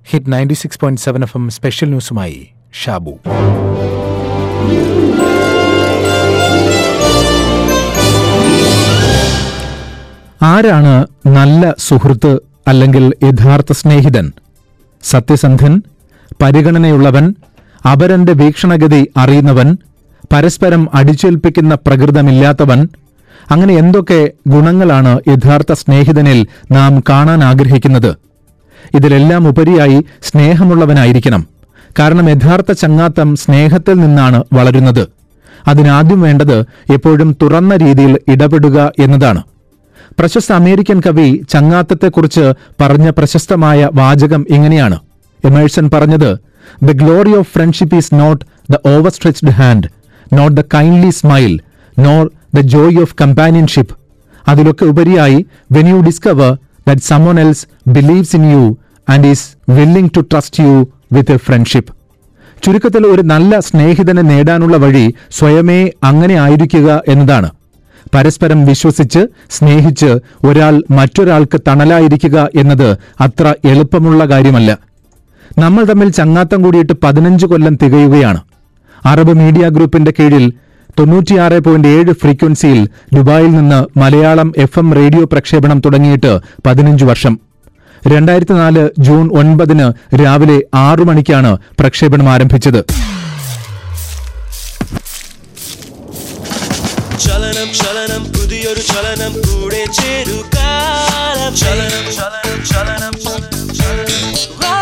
hit ninety six point seven F M special ന്യൂസുമായി ഷാബു ആരാണ് നല്ല സുഹൃത്ത് അല്ലെങ്കിൽ യഥാർത്ഥ സ്നേഹിതൻ സത്യസന്ധൻ പരിഗണനയുള്ളവൻ അപരന്റെ വീക്ഷണഗതി അറിയുന്നവൻ പരസ്പരം അടിച്ചേൽപ്പിക്കുന്ന പ്രകൃതമില്ലാത്തവൻ അങ്ങനെ എന്തൊക്കെ ഗുണങ്ങളാണ് യഥാർത്ഥ സ്നേഹിതനിൽ നാം കാണാൻ ആഗ്രഹിക്കുന്നത് ഇതിലെല്ലാം ഉപരിയായി സ്നേഹമുള്ളവനായിരിക്കണം കാരണം യഥാർത്ഥ ചങ്ങാത്തം സ്നേഹത്തിൽ നിന്നാണ് വളരുന്നത് അതിനാദ്യം വേണ്ടത് എപ്പോഴും തുറന്ന രീതിയിൽ ഇടപെടുക എന്നതാണ് പ്രശസ്ത അമേരിക്കൻ കവി ചങ്ങാത്തത്തെക്കുറിച്ച് പറഞ്ഞ പ്രശസ്തമായ വാചകം ഇങ്ങനെയാണ് എമേഴ്സൺ പറഞ്ഞത് the glory of friendship is not the over stretched hand not the kindly smile nor the joy of companionship അതിലൊക്കെ ഉപരിയായി when you discover that someone else believes in you and is willing to trust you with a friendship ചുരുക്കത്തിൽ ഒരു നല്ല സ്നേഹിതനെ നേടാനുള്ള വഴി സ്വയമേ അങ്ങനെ ആയിരിക്കുക എന്നതാണ് പരസ്പരം വിശ്വസിച്ച് സ്നേഹിച്ച് ഒരാൾ മറ്റൊരാൾക്ക് തണലായിരിക്കുക എന്നത് അത്ര എളുപ്പമുള്ള കാര്യമല്ല നമ്മൾ തമ്മിൽ ചങ്ങാത്തം കൂടിയിട്ട് പതിനഞ്ച് കൊല്ലം തികയുകയാണ് അറബ് മീഡിയ ഗ്രൂപ്പിന്റെ കീഴിൽ തൊണ്ണൂറ്റിയാറ് പോയിന്റ് ഏഴ് ഫ്രീക്വൻസിയിൽ ദുബായിൽ നിന്ന് മലയാളം എഫ് എം റേഡിയോ പ്രക്ഷേപണം തുടങ്ങിയിട്ട് പതിനഞ്ച് വർഷം രണ്ടായിരത്തി നാല് ജൂൺ ഒൻപതിന് രാവിലെ ആറു മണിക്കാണ് പ്രക്ഷേപണം ആരംഭിച്ചത് ചലനം ചലനം പുതിയൊരു ചലനം കൂടെ ചേരു കാലം ചലനം ചലനം ചലനം ചലനം, ചലനം വാ,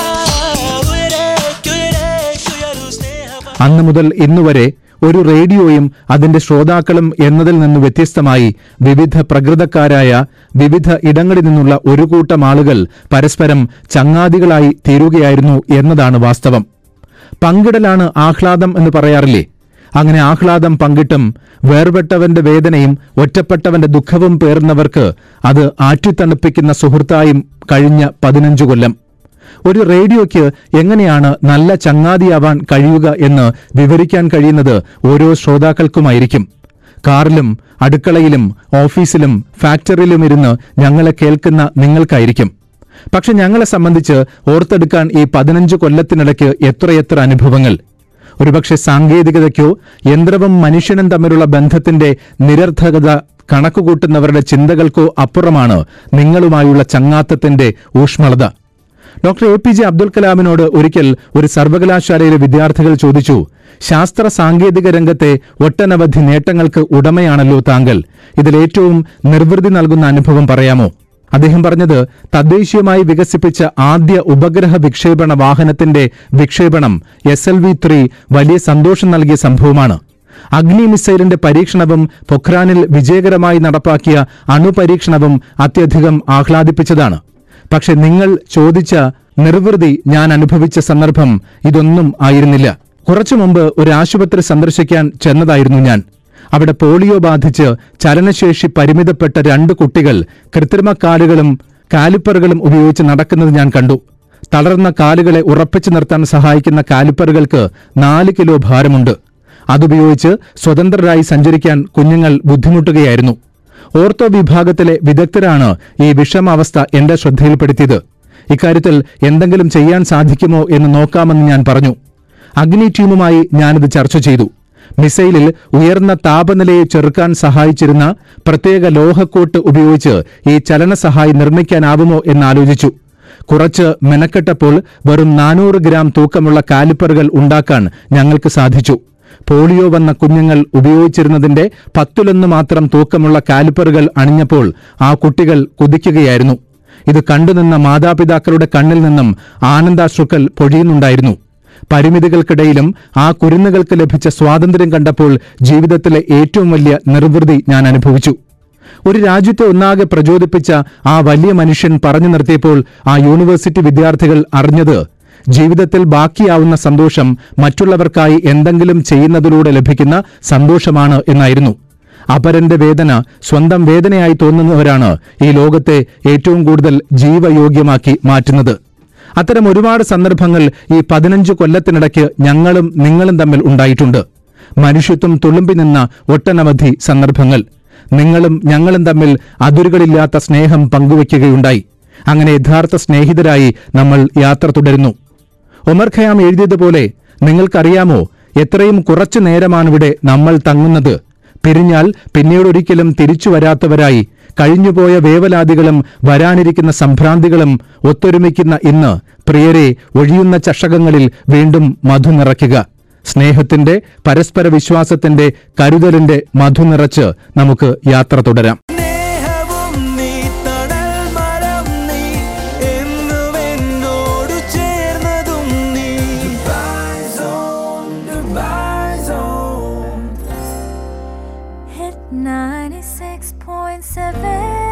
ഉയരേക്ക് ഉയരേക്ക് ഉയരൂ സ്നേഹ അന്ന് മുതൽ ഇന്നുവരെ ഒരു റേഡിയോയും അതിന്റെ ശ്രോതാക്കളും എന്നതിൽ നിന്ന് വ്യത്യസ്തമായി വിവിധ പ്രകൃതക്കാരായ വിവിധ ഇടങ്ങളിൽ നിന്നുള്ള ഒരു കൂട്ടം ആളുകൾ പരസ്പരം ചങ്ങാതികളായി തീരുകയായിരുന്നു എന്നതാണ് വാസ്തവം പങ്കിടലാണ് ആഹ്ലാദം എന്ന് പറയാറില്ലേ അങ്ങനെ ആഹ്ലാദം പങ്കിട്ടും വേർപെട്ടവന്റെ വേദനയും ഒറ്റപ്പെട്ടവന്റെ ദുഃഖവും പേർന്നവർക്ക് അത് ആറ്റിത്തണുപ്പിക്കുന്ന സുഹൃത്തായും കഴിഞ്ഞ പതിനഞ്ചു കൊല്ലം ഒരു റേഡിയോയ്ക്ക് എങ്ങനെയാണ് നല്ല ചങ്ങാതിയാവാൻ കഴിയുക എന്ന് വിവരിക്കാൻ കഴിയുന്നത് ഓരോ ശ്രോതാക്കൾക്കുമായിരിക്കും കാറിലും അടുക്കളയിലും ഓഫീസിലും ഫാക്ടറിയിലും ഇരുന്ന് ഞങ്ങളെ കേൾക്കുന്ന നിങ്ങൾക്കായിരിക്കും പക്ഷെ ഞങ്ങളെ സംബന്ധിച്ച് ഓർത്തെടുക്കാൻ ഈ പതിനഞ്ച് കൊല്ലത്തിനിടയ്ക്ക് എത്രയെത്ര അനുഭവങ്ങൾ ഒരുപക്ഷെ സാങ്കേതികതയ്ക്കോ യന്ത്രവും മനുഷ്യനും തമ്മിലുള്ള ബന്ധത്തിന്റെ നിരർത്ഥകത കണക്കുകൂട്ടുന്നവരുടെ ചിന്തകൾക്കോ അപ്പുറമാണ് നിങ്ങളുമായുള്ള ചങ്ങാത്തത്തിന്റെ ഊഷ്മളത doctor A P J Abdul കലാമിനോട് ഒരിക്കൽ ഒരു സർവകലാശാലയിലെ വിദ്യാർത്ഥികൾ ചോദിച്ചു ശാസ്ത്ര സാങ്കേതിക രംഗത്തെ ഒട്ടനവധി നേട്ടങ്ങൾക്ക് ഉടമയാണല്ലോ താങ്കൾ ഇതിലേറ്റവും നിർവൃതി നൽകുന്ന അനുഭവം പറയാമോ അദ്ദേഹം പറഞ്ഞത് തദ്ദേശീയമായി വികസിപ്പിച്ച ആദ്യ ഉപഗ്രഹ വിക്ഷേപണ വാഹനത്തിന്റെ വിക്ഷേപണം എസ് എൽ വി ത്രീ വലിയ സന്തോഷം നൽകിയ സംഭവമാണ് അഗ്നി മിസൈലിന്റെ പരീക്ഷണവും പൊഖ്രാനിൽ വിജയകരമായി നടപ്പാക്കിയ അണുപരീക്ഷണവും അത്യധികം ആഹ്ലാദിപ്പിച്ചതാണ് പക്ഷെ നിങ്ങൾ ചോദിച്ച നിർവൃതി ഞാൻ അനുഭവിച്ച സന്ദർഭം ഇതൊന്നും ആയിരുന്നില്ല കുറച്ചു മുമ്പ് ഒരു ആശുപത്രി സന്ദർശിക്കാൻ ചെന്നതായിരുന്നു ഞാൻ അവിടെ പോളിയോ ബാധിച്ച് ചലനശേഷി പരിമിതപ്പെട്ട രണ്ട് കുട്ടികൾ കൃത്രിമ കാലുകളും കാലിപ്പറുകളും ഉപയോഗിച്ച് നടക്കുന്നത് ഞാൻ കണ്ടു തളർന്ന കാലുകളെ ഉറപ്പിച്ചു നിർത്താൻ സഹായിക്കുന്ന കാലിപ്പറുകൾക്ക് നാല് കിലോ ഭാരമുണ്ട് അതുപയോഗിച്ച് സ്വതന്ത്രരായി സഞ്ചരിക്കാൻ കുഞ്ഞുങ്ങൾ ബുദ്ധിമുട്ടുകയായിരുന്നു ഓർത്തോ വിഭാഗത്തിലെ വിദഗ്ധരാണ് ഈ വിഷമാവസ്ഥ എന്റെ ശ്രദ്ധയിൽപ്പെടുത്തിയത് ഇക്കാര്യത്തിൽ എന്തെങ്കിലും ചെയ്യാൻ സാധിക്കുമോ എന്ന് നോക്കാമെന്ന് ഞാൻ പറഞ്ഞു അഗ്നി ടീമുമായി ഞാനിത് ചർച്ച ചെയ്തു മിസൈലിൽ ഉയർന്ന താപനിലയെ ചെറുക്കാൻ സഹായിച്ചിരുന്ന പ്രത്യേക ലോഹക്കോട്ട് ഉപയോഗിച്ച് ഈ ചലനസഹായി നിർമ്മിക്കാനാവുമോ എന്നാലോചിച്ചു കുറച്ച് മെനക്കെട്ടപ്പോൾ വെറും നാനൂറ് ഗ്രാം തൂക്കമുള്ള കാലിപ്പറുകൾ ഉണ്ടാക്കാൻ ഞങ്ങൾക്ക് സാധിച്ചു പോളിയോ വന്ന കുഞ്ഞുങ്ങൾ ഉപയോഗിച്ചിരുന്നതിന്റെ പത്തിലൊന്ന് മാത്രം തൂക്കമുള്ള കാലിപ്പറുകൾ അണിഞ്ഞപ്പോൾ ആ കുട്ടികൾ കുതിക്കുകയായിരുന്നു ഇത് കണ്ടുനിന്ന മാതാപിതാക്കളുടെ കണ്ണിൽ നിന്നും ആനന്ദാശ്രുക്കൾ പൊഴിയുന്നുണ്ടായിരുന്നു പരിമിതികൾക്കിടയിലും ആ കുരുന്നുകൾക്ക് ലഭിച്ച സ്വാതന്ത്ര്യം കണ്ടപ്പോൾ ജീവിതത്തിലെ ഏറ്റവും വലിയ നിർവൃതി ഞാൻ അനുഭവിച്ചു ഒരു രാജ്യത്തെ ഒന്നാകെ പ്രചോദിപ്പിച്ച ആ വലിയ മനുഷ്യൻ പറഞ്ഞു നിർത്തിയപ്പോൾ ആ യൂണിവേഴ്സിറ്റി വിദ്യാർത്ഥികൾ അറിഞ്ഞത് ജീവിതത്തിൽ ബാക്കിയാവുന്ന സന്തോഷം മറ്റുള്ളവർക്കായി എന്തെങ്കിലും ചെയ്യുന്നതിലൂടെ ലഭിക്കുന്ന സന്തോഷമാണ് എന്നായിരുന്നു അപരന്റെ വേദന സ്വന്തം വേദനയായി തോന്നുന്നവരാണ് ഈ ലോകത്തെ ഏറ്റവും കൂടുതൽ ജീവയോഗ്യമാക്കി മാറ്റുന്നത് അത്തരം ഒരുപാട് സന്ദർഭങ്ങൾ ഈ പതിനഞ്ച് കൊല്ലത്തിനിടയ്ക്ക് ഞങ്ങളും നിങ്ങളും തമ്മിൽ ഉണ്ടായിട്ടുണ്ട് മനുഷ്യത്വം തുളുമ്പി നിന്ന ഒട്ടനവധി സന്ദർഭങ്ങൾ നിങ്ങളും ഞങ്ങളും തമ്മിൽ അതിരുകളില്ലാത്ത സ്നേഹം പങ്കുവയ്ക്കുകയുണ്ടായി അങ്ങനെ യഥാർത്ഥ സ്നേഹിതരായി നമ്മൾ യാത്ര തുടരുന്നു ഒമർ ഖയാം എഴുതിയതുപോലെ നിങ്ങൾക്കറിയാമോ എത്രയും കുറച്ചു നേരമാണിവിടെ നമ്മൾ തങ്ങുന്നത് പിരിഞ്ഞാൽ പിന്നീടൊരിക്കലും തിരിച്ചു വരാത്തവരായി കഴിഞ്ഞുപോയ വേവലാതികളും വരാനിരിക്കുന്ന സംഭ്രാന്തികളും ഒത്തൊരുമിക്കുന്ന ഇന്ന് പ്രിയരെ ഒഴിയുന്ന ചഷകങ്ങളിൽ വീണ്ടും മധു നിറയ്ക്കുക സ്നേഹത്തിന്റെ പരസ്പര വിശ്വാസത്തിന്റെ കരുതലിന്റെ മധു നിറച്ച് നമുക്ക് യാത്ര തുടരാം സ്നേഹവും നീ തണൽ മരം നീ എന്നും എന്നോട് ചേർന്നതും നീ Hit 96.7